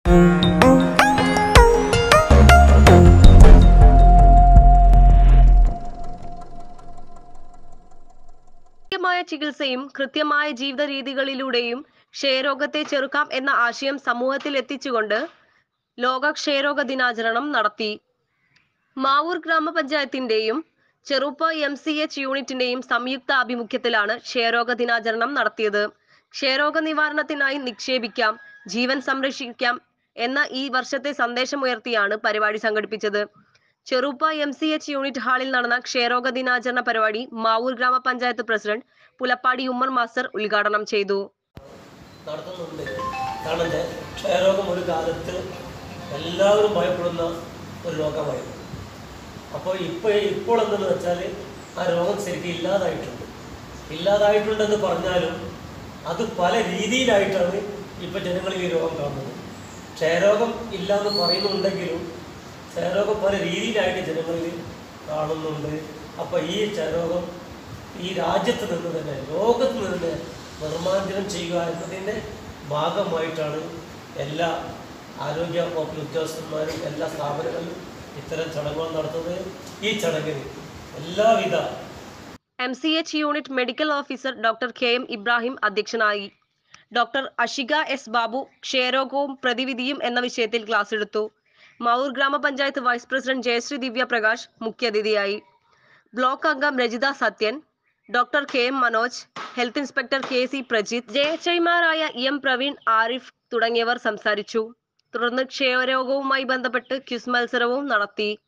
കൃത്യമായ ചികിത്സയും കൃത്യമായ ജീവിത രീതികളിലൂടെയും ക്ഷയരോഗത്തെ ചെറുക്കാം എന്ന ആശയം സമൂഹത്തിൽ എത്തിച്ചുകൊണ്ട് ലോക ക്ഷയരോഗ ദിനാചരണം നടത്തി മാവൂർ ഗ്രാമപഞ്ചായത്തിന്റെയും ചെറുപ്പ എം സി എച്ച് യൂണിറ്റിന്റെയും സംയുക്ത ആഭിമുഖ്യത്തിലാണ് ക്ഷയരോഗ ദിനാചരണം നടത്തിയത് ക്ഷയരോഗ നിവാരണത്തിനായി നിക്ഷേപിക്കാം ജീവൻ സംരക്ഷിക്കാം എന്ന ഈ വർഷത്തെ സന്ദേശമുയർത്തിയാണ് പരിപാടി സംഘടിപ്പിച്ചത് ചെറുപ്പ എം സി എച്ച് യൂണിറ്റ് ഹാളിൽ നടന്ന ക്ഷയരോഗ ദിനാചരണ പരിപാടി മാവൂർ ഗ്രാമപഞ്ചായത്ത് പ്രസിഡന്റ് പുലപ്പാടി ഉമ്മർ മാസ്റ്റർ ഉദ്ഘാടനം ചെയ്തു നടത്തുന്നുണ്ട് കാരണം ദേ, ക്ഷയരോഗം ഒരു കാലത്ത് എല്ലാവരും ഭയപ്പെടുന്ന ഒരു രോഗമായിരുന്നു അപ്പോൾ ഇപ്പോൾ ഇപ്പോൾ എന്തെന്ന് വെച്ചാൽ ആ രോഗം ശരിക്കും ഇല്ലാതായിട്ടുണ്ട് ഇല്ലാതായിട്ടുണ്ടെന്ന് പറഞ്ഞാലും അത് പല രീതിയിലായിട്ടാണ് ഇപ്പോൾ ജനങ്ങളിൽ ഈ രോഗം കാണുന്നത് ക്ഷയരോഗം ഇല്ല എന്ന് പറയുന്നുണ്ടെങ്കിലും ക്ഷയരോഗം പല രീതിയിലായിട്ട് ജനങ്ങളിൽ കാണുന്നുണ്ട് അപ്പോൾ ഈ ക്ഷയരോഗം ഈ രാജ്യത്ത് നിന്ന് തന്നെ ലോകത്ത് നിന്ന് തന്നെ നിർമ്മാർജ്ജനം ചെയ്യുക എന്നതിൻ്റെ ഭാഗമായിട്ടാണ് എല്ലാ ആരോഗ്യ വകുപ്പ് ഉദ്യോഗസ്ഥന്മാരും എല്ലാ സ്ഥാപനങ്ങളിലും ഇത്തരം ചടങ്ങുകൾ നടത്തുന്നത് ഈ ചടങ്ങിന് എല്ലാവിധ M C H unit medical officer doctor K M Ibrahim അധ്യക്ഷനായി ഡോക്ടർ അഷിക എസ് ബാബു ക്ഷയരോഗവും പ്രതിവിധിയും എന്ന വിഷയത്തിൽ ക്ലാസ് എടുത്തു മാവൂർ ഗ്രാമപഞ്ചായത്ത് വൈസ് പ്രസിഡന്റ് ജയശ്രീ ദിവ്യ പ്രകാശ് മുഖ്യാതിഥിയായി ബ്ലോക്ക് അംഗം Rajitha Sathyan doctor K M Manoj health inspector K C Prajith ജയച്ചൈമാരായ ഇ എം പ്രവീൺ ആരിഫ് തുടങ്ങിയവർ സംസാരിച്ചു തുടർന്ന് ക്ഷയരോഗവുമായി ബന്ധപ്പെട്ട് ക്വിസ് മത്സരവും നടത്തി